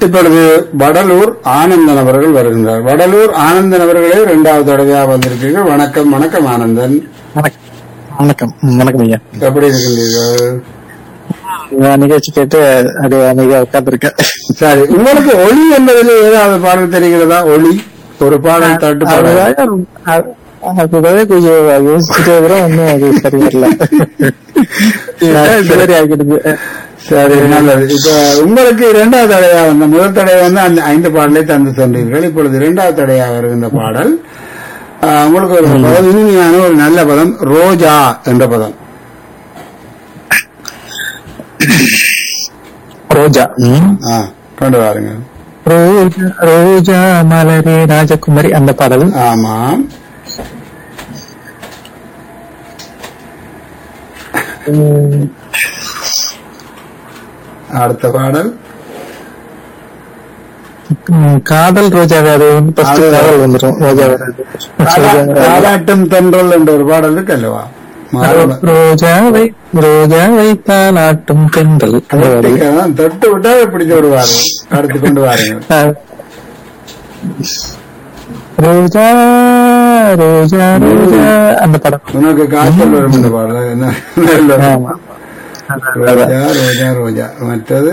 இப்பொழுது வடலூர் ஆனந்தன் அவர்கள் வருகின்றார் வடலூர் ஆனந்தன் அவர்களே இரண்டாவது தடவையாக வந்திருக்கீர்கள் வணக்கம் வணக்கம் ஆனந்தன் வணக்கம் வணக்கம் ம், வணக்கம் ஐயா எப்படி இருக்கின்றீர்கள் நான் நிகழ்ச்சி கேட்டு அப்படியே அமைதியா உட்கார்ந்துருக்கேன் சரி உங்களுக்கு ஒளி என்பதில் ஏதாவது பாடல் தெரிகிறதா ஒளி ஒரு பாடல் தட்டு பாடல் அதுவே கொஞ்சம் யோசிச்சுட்டே வரும் ஒன்னும் அது சரி வரல சரி ஆகிடுது சரி நல்லது இப்ப உங்களுக்கு இரண்டாவது தடையாக வந்த முதல் தடவை வந்து அந்த ஐந்து பாடலை தந்து சென்றீர்கள் இப்பொழுது இரண்டாவது தடையாக வருகின்ற பாடல் ஆஹ், உங்களுக்கு ஒரு பதம் இனிமையான ஒரு நல்ல பதம் ரோஜா என்ற பதம் ரோஜா ம். ஆ, கொண்டு வாருங்க ரோஜா ரோஜா மலரே ராஜகுமாரி அந்த பாடல் ஆமாம் ம், அடுத்த பாடல் ம், காதல் ரோஜா அது வந்து first அது- காதல் வந்துடும் ரோஜா வராது தாலா- தாலாட்டும் தென்றல் என்ற ஒரு பாடல் இருக்கு அல்லவா மாறல- ரோஜாவை ரோஜாவை தாலாட்டும் தென்றல் அந்த பாடல். அதான் தொட்டு விட்டா பிடிச்சு விடுவாரு அடுத்து கொண்டு வாருங்க ஆ. ரோஜா ரோஜா ரோஜா அந்த படம் உனக்கு காய்ச்சல் வரும் இந்த பாடல் என்ன நல்ல- ஆமா. ரோஜா ரோஜா ரோஜா மற்றது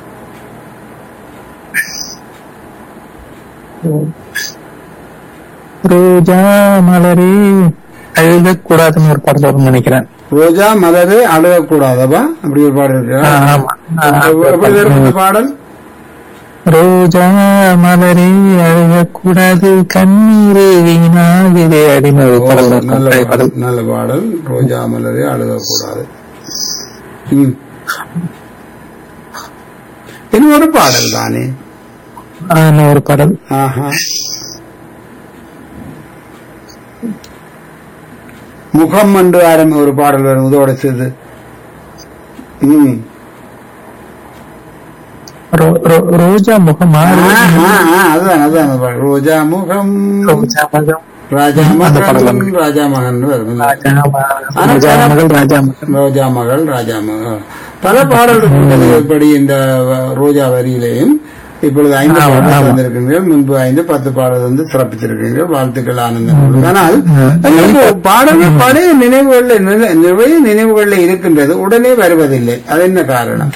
ரோஜா மலரே அழுகக்கூடாதுன்னு ஒரு படம் வரும்னு நினைக்கிறேன் ரோஜா மலரே அழுகக்கூடாதப்பா அப்படி ஒரு பாடல் இருக்கு ஆ, ஆமா. ஆ, எப்படி இருக்கு இந்த பாடல் ரோஜா மலரே அழுகக்கூடாது கண்ணீர் வீணாகுதே அப்படின்னு ஒரு படம் நல்ல இருக்கும். பழைய பாடல் படம் நல்ல பாடல் ரோஜா மலரே அழுகக்கூடாது ம். இன்னும் ஒரு பாடல் தானே ஆ, இன்னும் ஒரு படம் ஆஹா முகம் என்று ஆரம்பி ஒரு பாடல் வரும் இதோட சேர்த்து ம் ரோ- ரோ- ரோஜா முகமா ஆஹா, ஆ, அதுதான் அதுதான் அந்த பாடல். ரோஜா முகம் ரோஜா மகம் ராஜா அந்த பாடல் மகன் ராஜா மகன் வரும் ராஜா மகள் ராஜா மகள் ராஜா மகள் ரோஜா மகள் ராஜா மகள் பல பாடல் இருக்கின்றது எப்படி இந்த வ- ரோஜா வரியிலேயும் இப்பொழுது ஐந்து ஆமா, பாடல் ஆமா. தந்திருக்கின்றீர்கள் முன்பு ஐந்து பத்து பாடல் வந்து சிறப்பித்திருக்கிறீர்கள் வாழ்த்துக்கள் ஆனந்தம் உங்களுக்கு. ஆனால் எனக்கு பாடல்கள் பழைய நினைவுகள்ல நில- நிறைய நினைவுகள்ல இருக்கின்றது உடனே வருவதில்லை அது என்ன காரணம்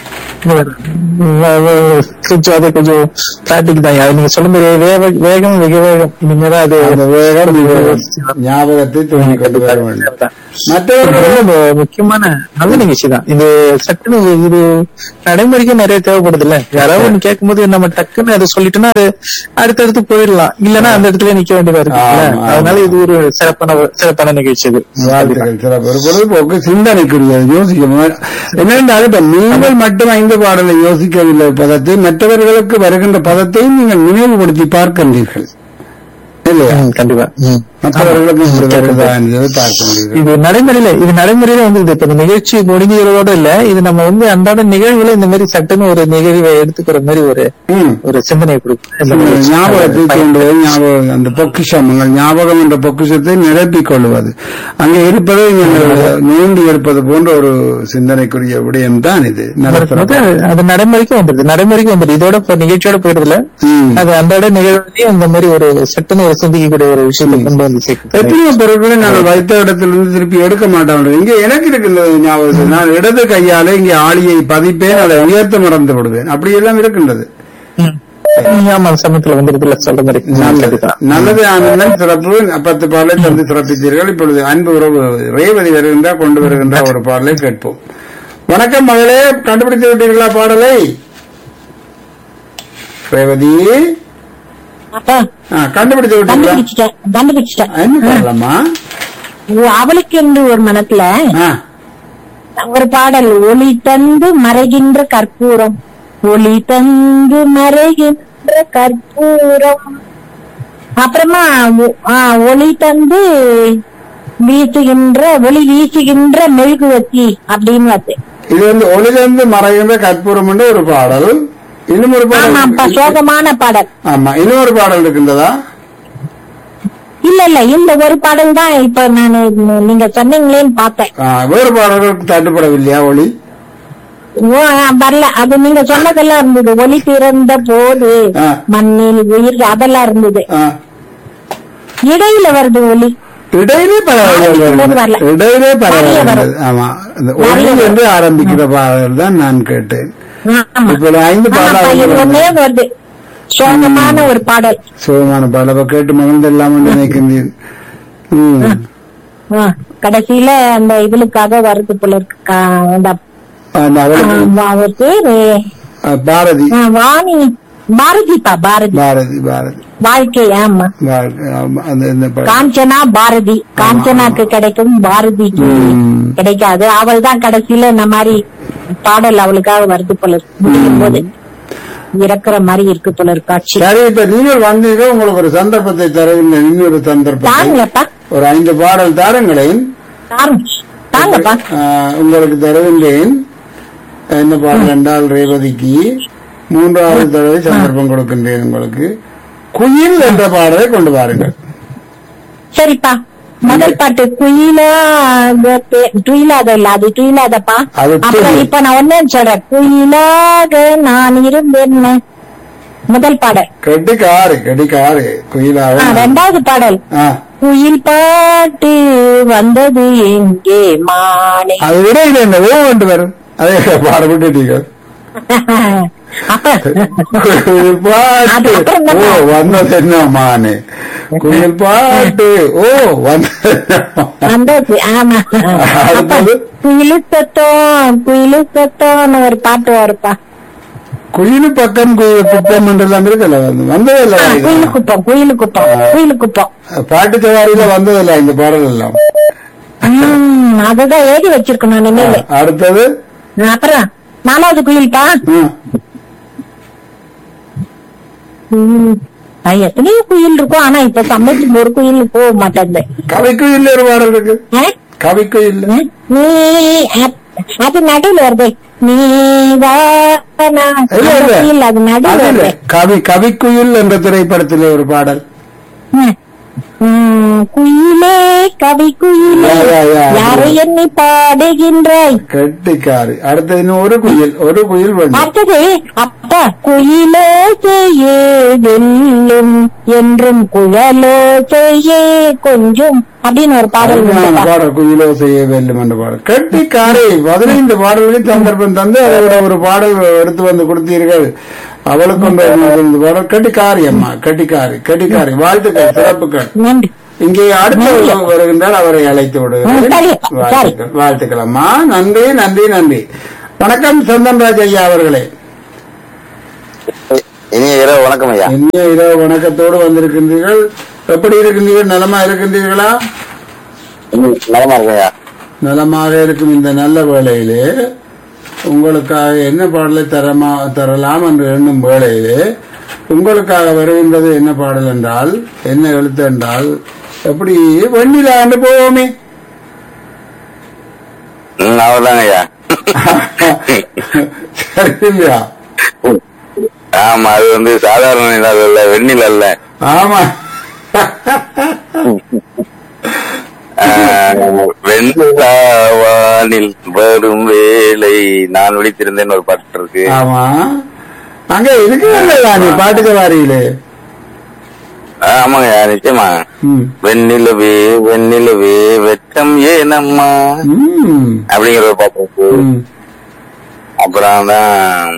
கொஞ்சம் அது கொஞ்சம் பிராக்டிக் தான் அது நீங்க சொல்ல மாதிரி வேக வேகம் வெக வேகம் இனிமேதான் அது அந்த வேகம் ஞாபகத்தை தூங்கி கொண்டு வர வேண்டும் மற்றவர்கள் ரொம்ப முக்கியமான நல்ல நிகழ்ச்சி தான் இது சட்டுன்னு இது நடைமுறைக்கு நிறைய தேவைப்படுது இல்ல யாராவது ஒண்ணு கேட்கும் போது நம்ம டக்குன்னு அதை சொல்லிட்டோம்னா அது அடுத்தடுத்து போயிடலாம் இல்லன்னா அந்த இடத்துல நிக்க வேண்டியதா இருக்கு ஆமா, ஆமா. அதனால இது ஒரு சிறப்பான சிறப்பான நிகழ்ச்சி இது வாழ்த்துக்கள் சிறப்பு ஒரு பொழுதுபோக்கு சிந்தனைக்குரியது யோசிக்க மு- என்னென்றால் இப்ப நீங்கள் மட்டும் ஐந்து பாடலை யோசிக்கவில்லை பதத்தை மற்றவர்களுக்கு வருகின்ற பதத்தையும் நீங்கள் நினைவுபடுத்தி பார்க்கின்றீர்கள் இல்லையா ம், கண்டிப்பா ம். மற்றவர்களுக்கு இப்படி வருகிறதா என்பதை பார்க்கின்றீர்கள் இது நடைமுறையில இது நடைமுறையில வந்து இப்ப இந்த நிகழ்ச்சி முடிஞ்சதோட இல்ல இது நம்ம வந்து அன்றாட நிகழ்வுல இந்த மாதிரி சட்டுன்னு ஒரு நிகழ்வை எடுத்துக்கிற மாதிரி ஒரு ம். ஒரு சிந்தனை கொடுக்கும் இந்த உங்கள் நிகழ்ச்சி. ஞாபகத்தை தூண்டுவது ஞாபகம் அந்த பொக்கிஷம் உங்கள் ஞாபகம் என்ற பொக்கிஷத்தை நிரப்பிக் கொள்வது அங்கே இருப்பதை நீங்கள் நீண்டி இருப்பது போன்ற ஒரு சிந்தனைக்குரிய விடயம் தான் இது நல்ல வரும்போது சிறப்பு. அது நடைமுறைக்கு வந்துருது நடைமுறைக்கு வந்துருது இதோட இப்ப நிகழ்ச்சியோட போயிடுதுல ம். அது அன்றாட நிகழ்வுலயும் இந்த மாதிரி ஒரு சட்டுன்னு ஒரு சிந்திக்கக்கூடிய ஒரு விஷயத்தை கொண்டு வந்து சேர்க்கும் எத்தனையோ பொருட்களை நாங்கள் வைத்த இடத்திலிருந்து திருப்பி எடுக்க மாட்டோம் இங்கே எனக்கு இருக்கின்றது ஞாபகத்தில் நான் இடது கையால இங்கே ஆளியை பதிப்பேன் அதை உயர்த்த மறந்து விடுவேன் அப்படி எல்லாம் இருக்கின்றது ம். ஆமா சமயத்துல வந்துருதுல சொல்ற மாதிரி நல்லது கண்டிப்பா நல்லது ஆனந்தம் சிறப்பு பத்து பாடலை தந்து சிறப்பித்தீர்கள் இப்பொழுது அன்பு உறவு ரேவதி வருகின்றார் கொண்டு வருகின்ற ஒரு பாடலை கேட்போம் வணக்கம் மகளே கண்டுபிடித்து விட்டீர்களா பாடலை ரேவதி அப்பா ஆ, கண்டுபிடித்து விட்டீங்களா கண்டுபிடிச்சிட்டேன் கண்டுபிடிச்சிட்டேன் என்ன பாடலாமா ஓ, அவளுக்கு என்று ஒரு மனத்துல ஆ ஒரு பாடல் ஒளி தந்து மறைகின்ற கற்பூரம் ஒளி தந்து மறைகின்ற கற்பூரம் அப்புறமா ஒ- ஆ, ஒளி தந்து வீசுகின்ற ஒளி வீசுகின்ற மெழுகுவத்தி அப்படின்னு வந்து இது வந்து ஒளிலிருந்து மறைகின்ற கற்பூரம் என்ற ஒரு பாடல் இன்னும் ஒரு ஆமாப்பா பாடல் சோகமான பாடல் ஆமா இன்னொரு பாடல் இருக்கின்றதா இல்ல இல்ல இந்த ஒரு பாடல் தான் இப்ப நான் நீங்க சொன்னீங்களேன்னு பார்த்தேன் ஆ, வேறு பாடல்களுக்கு தட்டுப்படவில்லையா ஒளி ஓ, ஆ, வரல அது நீங்க சொன்னதெல்லாம் இருந்தது ஒளி பிறந்த போது ஆ. மண்ணில் உயிர் அதெல்லாம் இருந்தது ஆ. இடையில வருது ஒளி இடையிலே ஆரம்பிக்கும் போது பரவாயில்லை வரல. இடையிலே பரவாயில்லை நிறைய வரும். ஆமா இந்த நிறைய ஒளி வரும். என்று ஆரம்பிக்கிற பாடல் தான் நான் கேட்டேன் ஆமா இப்ப ஒரு ஐந்து ஆமாப்பா, இது பாடல் ஒன்னே வருது சோகமான ஒரு பாடல் சுகமான பாடல் அப்ப கேட்டு மகிழ்ந்தெல்லாம் என்று நினைக்கின்றேன் ம். ஆ, கடைசியில அந்த இவளுக்காக வருது போல இருக்கு கா- அந்த அந்த அவளுக்கு ஆ, அவர் பேரு ஆ, பாரதி ஆ, வாணி பாரதிப்பா பாரதி பாரதி பாரதி வாழ்க்கை ஆமா பாரதி. ஆமா, அந்த இந்த பாடல். காஞ்சனா பாரதி காஞ்சனாக்கு கிடைக்கும் பாரதிக்கு ம். கிடைக்காது அவள் தான் கடைசியில இந்த மாதிரி பாடல் அவளுக்காக வருது போல இருக்கு. முடியும் போது இறக்குற மாதிரி இருக்கு போல இருக்கு காட்சி சரி இப்ப நீங்கள் வந்தீங்க உங்களுக்கு ஒரு சந்தர்ப்பத்தை தருகின்ற இன்னொரு சந்தர்ப்பத்தை தாங்கப்பா ஒரு ஐந்து பாடல் தாருங்களேன் தாங்க தாங்கப்பா ஆ, உங்களுக்கு தருகின்றேன் என்ன பாடல் என்றால் ரேவதிக்கு மூன்றாவது தடவை சந்தர்ப்பம் கொடுக்கின்றேன் உங்களுக்கு குயில் என்ற பாடலை கொண்டு வாருங்கள் சரிப்பா முதல் பாட்டு குயிலாக பே- துயிலாத இல்ல அது துயிலாதப்பா அது அப்புறம் துயில். இப்ப நான் ஒன்னே சொல்றேன் குயிலாக நான் இருந்தேன் முதல் பாடல் கெட்டிக்காரு கெட்டிக்காரு ஆ, குயிலாக ரெண்டாவது பாடல் ஆ, குயில் பாட்டு வந்தது எங்கே மாலை அது விட இது என்ன ஓ கொண்டு வரும் அதே பாடப்பட்டுட்டீங்க குயில் பாட்டு அது அப்புறம் ஓ தானே. வந்தது என்ன மானே குயில் பாட்டு ஓ வந்தது என்ன மானே? வந்தது ஆமா அப்ப அடுத்தது? குயிலு சத்தம் குயிலு சத்தம்னு ஒரு பாட்டு வருப்பா குயிலு பக்கம் குயில் குப்பம் என்றெல்லாம் இருக்குல்ல வந்து வந்ததில்ல ஆ, குயிலு குப்பம் குயிலு குப்பம் குயிலு குப்பம் பாட்டு சவாரியில வந்ததில்ல இந்த பாடல் எல்லாம் உம் அதுதான் எழுதி வச்சிருக்கணும் நினைவு அடுத்தது அப்புறம் நாலாவது குயில்பா ம், உம் அது எத்தனையோ குயில் இருக்கும் ஆனா இப்ப சமைக்கும் ஒரு குயில் போக மாட்டேங்குது கவிக்கும் இல்ல ஒரு பாடல் இருக்கு ஆ? கவிக்கும் இல்ல நீ அ- அது நடுவில் வருது நீ வா நான் இல்ல, இல்ல. குயில் அது அது நடுவில் இல்ல. வருது கவி கவிக்குயில் என்ற திரைப்படத்திலே ஒரு பாடல் ம். உம், குயிலே கவி குயிலே யா, யா, யா. யாரை எண்ணி பாடுகின்றாய் கெட்டிக்காரு அடுத்தது இன்னும் ஒரு குயில் ஒரு குயில் வேண்டும் அடுத்தது அப்பா குயிலோ செய்யே வெல்லும் என்றும் குழலோ செய்யே கொஞ்சம் அப்படின்னு ஒரு பாடல் அதுதான் உண்டுப்பா. பாடல் குயிலோ செய்ய வேண்டும் என்ற பாடல் கெட்டிக்காரை பதினைந்து பாடல்களில் சந்தர்ப்பம் தந்து அதோட ஒரு பாடல் எடுத்து வந்து கொடுத்தீர்கள் அவளுக்கு ஒன்று இந்த பாடல் கெட்டிக்காரி அம்மா கெட்டிக்காரி கெட்டிக்காரி வாழ்த்துக்கள் சிறப்புகள் நன்றி இங்கே அடுத்த வருகின்றார் அவரை அழைத்து ம், விடுகிறேன் சரி, வாழ்த்துக்கள் வாழ்த்துக்கள் அம்மா நன்றி நன்றி நன்றி வணக்கம் சந்தன்ராஜ் ஐயா அவர்களே இனிய இரவு வணக்கம் ஐயா இனிய இரவு வணக்கத்தோடு வந்திருக்கின்றீர்கள் எப்படி இருக்கின்றீர்கள் நலமா இருக்கின்றீர்களா ம், நலமா இருக்கேன் ஐயா நலமாக இருக்கும் இந்த நல்ல வேளையிலே உங்களுக்காக என்ன பாடலை தரமா தரலாம் என்று எண்ணும் வேளையிலே உங்களுக்காக வருகின்றது என்ன பாடல் என்றால் என்ன எழுத்து என்றால் எப்படி வெண்ணிலா என்று போவோமே ம், அவர்தாங்க ஐயா சரி இல்லையா ஆமா அது வந்து சாதாரண நிலாவு இல்ல வெண்ணில் அல்ல ஆமா வெண்ணிலாவானில் வரும் வேலை நான் விழித்திருந்தேன் ஒரு பாட்டு இருக்கு ஆமா அங்க இருக்கிறதா நீ பாட்டுக்கு வாரியிலே ஆ, ஆமாங்க ஐயா நிச்சயமா ம் வெண்ணிலவே வெண்ணிலவே வெட்டம் ஏனம்மா ம் அப்படிங்கிற ஒரு பாட்டு இருக்கு ம் அப்புறம் தான்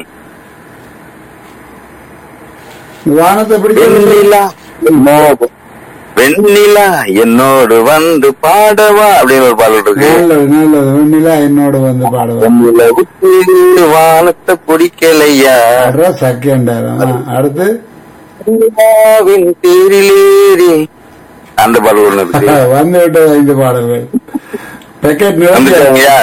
வானத்தை பிடிக்க வெண்ணிலா என்னோடு வெண்ணிலா என்னோடு வந்து பாடவா அப்படின்னு ஒரு பாடல் இருக்கு நல்லது நல்லது வெண்ணிலா என்னோட வந்து பாடுவேன் வெண்ணிலா விட்டு வானத்தை பிடிக்கலையா செகண்ட் அடுத்து வெண்ணிலாவின் தேரிலேறி அந்த பாடல் ஒண்ணு இருக்கு வந்து விட்ட ஐந்து பாடல்கள் பெக்கெட் வந்துட்டாங்கய்யா?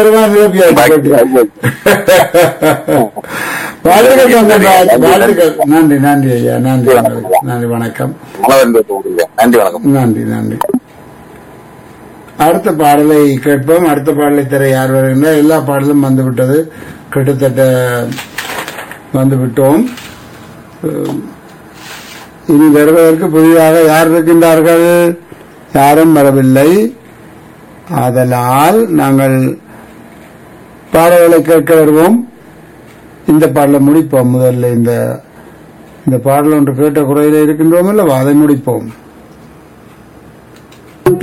வாழ்த்துக்கள் சந்தன்ராஜ். வாழ்த்துக்கள் நன்றி நன்றி ஐயா நன்றி உங்களுக்கு. நன்றி வணக்கம் மழை வந்து போகுது. நன்றி வணக்கம் நன்றி நன்றி அடுத்த பாடலை கேட்போம் அடுத்த பாடலை தர யார் வருகின்றார் எல்லா பாடலும் வந்து விட்டது கிட்டத்தட்ட வந்து விட்டோம் அஹ், இனி வருவதற்கு புதிதாக யார் இருக்கின்றார்கள் யாரும் வரவில்லை ஆதலால் நாங்கள் பாடல்களை கேட்க வருவோம் இந்த பாடலை முடிப்போம் முதல்ல இந்த இந்த பாடல் ஒன்று கேட்ட குறையில இருக்கின்றோம் அல்லவா அதை முடிப்போம்